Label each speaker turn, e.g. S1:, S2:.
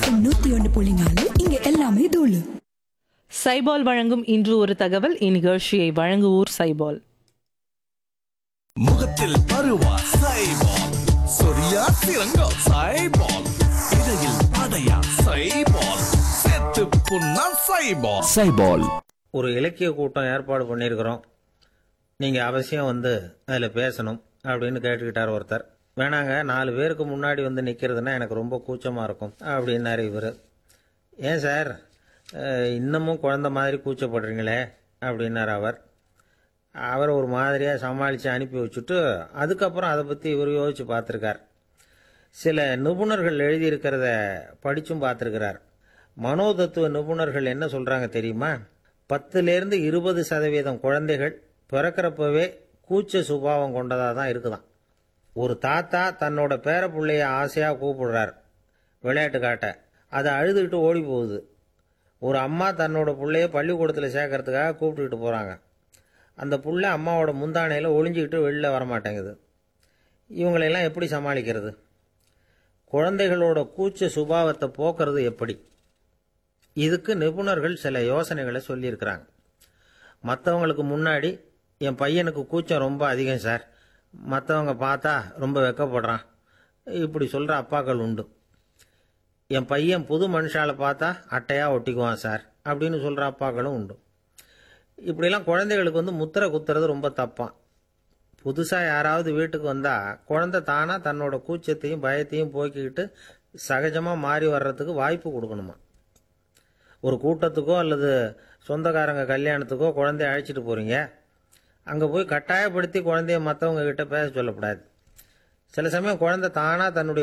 S1: FM நூத்தி ஒன்று புள்ளி நாலு இங்க எல்லாமே தூளு
S2: சைபால் வழங்கும் இன்று ஒரு தகவல் இந்நிகழ்ச்சியை வழங்குவோர் சைபால்
S3: முகத்தில் பருவா சைபால் சொரியா சிறங்கோ சைபால் இடையில் படையா சைபால் செத்து புண்ணா சைபால் சைபால்
S4: ஒரு இலக்கிய கூட்டம் ஏற்பாடு பண்ணியிருக்கிறோம் நீங்கள் அவசியம் வந்து அதில் பேசணும் அப்படின்னு கேட்டுக்கிட்டார் ஒருத்தர் வேணாங்க நாலு பேருக்கு முன்னாடி வந்து நிற்கிறதுனா எனக்கு ரொம்ப கூச்சமாக இருக்கும் அப்படின்னாரு இவர் ஏன் சார் அஹ், இன்னமும் குழந்த மாதிரி கூச்சப்படுறீங்களே அப்படின்னார் அவர் அவர் ஒரு மாதிரியாக சமாளித்து அனுப்பி வச்சுட்டு அதுக்கப்புறம் அதை பற்றி இவர் யோசித்து பார்த்துருக்கார் சில நிபுணர்கள் எழுதியிருக்கிறத படித்தும் பார்த்துருக்கிறார் மனோதத்துவ நிபுணர்கள் என்ன சொல்கிறாங்க தெரியுமா பத்துலேருந்து இருபது சதவீதம் குழந்தைகள் பிறக்கிறப்பவே கூச்ச சுபாவம் கொண்டதாக தான் இருக்குதாம் ஒரு தாத்தா தன்னோட பேர பிள்ளைய ஆசையாக கூப்பிடுறார் விளையாட்டு காட்ட அது அழுதுகிட்டு ஓடி போகுது ஒரு அம்மா தன்னோட பிள்ளைய பள்ளிக்கூடத்தில் சேர்க்கறதுக்காக கூப்பிட்டுக்கிட்டு போகிறாங்க அந்த புள்ள அம்மாவோட முந்தானையில் ஒளிஞ்சிக்கிட்டு வெளில வரமாட்டேங்குது இவங்களையெல்லாம் எப்படி சமாளிக்கிறது குழந்தைகளோட கூச்ச சுபாவத்தை போக்குறது எப்படி இதுக்கு நிபுணர்கள் சில யோசனைகளை சொல்லியிருக்கிறாங்க மற்றவங்களுக்கு முன்னாடி என் பையனுக்கு கூச்சம் ரொம்ப அதிகம் சார் மற்றவங்க பார்த்தா ரொம்ப வெக்கப்படுறான் இப்படி சொல்கிற அப்பாக்கள் உண்டு என் பையன் புது மனுஷால பார்த்தா அட்டையாக ஒட்டிக்குவான் சார் அப்படின்னு சொல்கிற அப்பாக்களும் உண்டு இப்படிலாம் குழந்தைகளுக்கு வந்து முத்திரை குத்துறது ரொம்ப தப்பான் புதுசாக யாராவது வீட்டுக்கு வந்தால் குழந்தை தானாக தன்னோட கூச்சத்தையும் பயத்தையும் போக்கிக்கிட்டு சகஜமாக மாறி வர்றதுக்கு வாய்ப்பு கொடுக்கணுமா ஒரு கூட்டத்துக்கோ அல்லது சொந்தக்காரங்க கல்யாணத்துக்கோ குழந்தைய அழைச்சிட்டு போகிறீங்க அங்கே போய் கட்டாயப்படுத்தி குழந்தைய மற்றவங்க கிட்ட பேச சொல்லக்கூடாது சில சமயம் குழந்தை தானாக தன்னுடைய